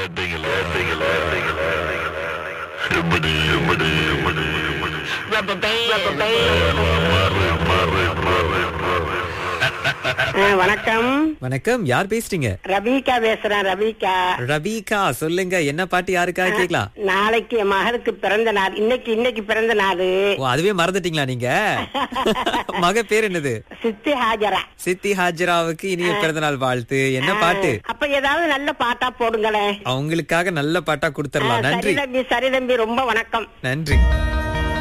கேட்டீங்களா கேட்டீங்களா எப்படி எப்படி எப்படி மாறு மாறு மாறு மாறு ஆ, வணக்கம் வணக்கம் யார் பேசுறீங்க ரபிகா பேசுறேன் ரபிகா ரபிகா சொல்லுங்க என்ன பாட்டு யாருக்காக கேக்கலாம் நாளைக்கு என் மகளுக்கு பிறந்த நாள் இன்னைக்கு இன்னைக்கு பிறந்த நாள் ஓ அதுவே மறந்துட்டீங்களா நீங்க மக பேர் என்னது சித்தி ஹாஜரா சித்தி ஹாஜராவுக்கு இனிய பிறந்தநாள் வாழ்த்து என்ன பாட்டு அப்ப ஏதாவது நல்ல பாட்டா போடுங்களேன் அவங்களுக்காக நல்ல பாட்டா கொடுத்துடலாம் சரி நன்றி தம்பி சரி தம்பி ரொம்ப வணக்கம் நன்றி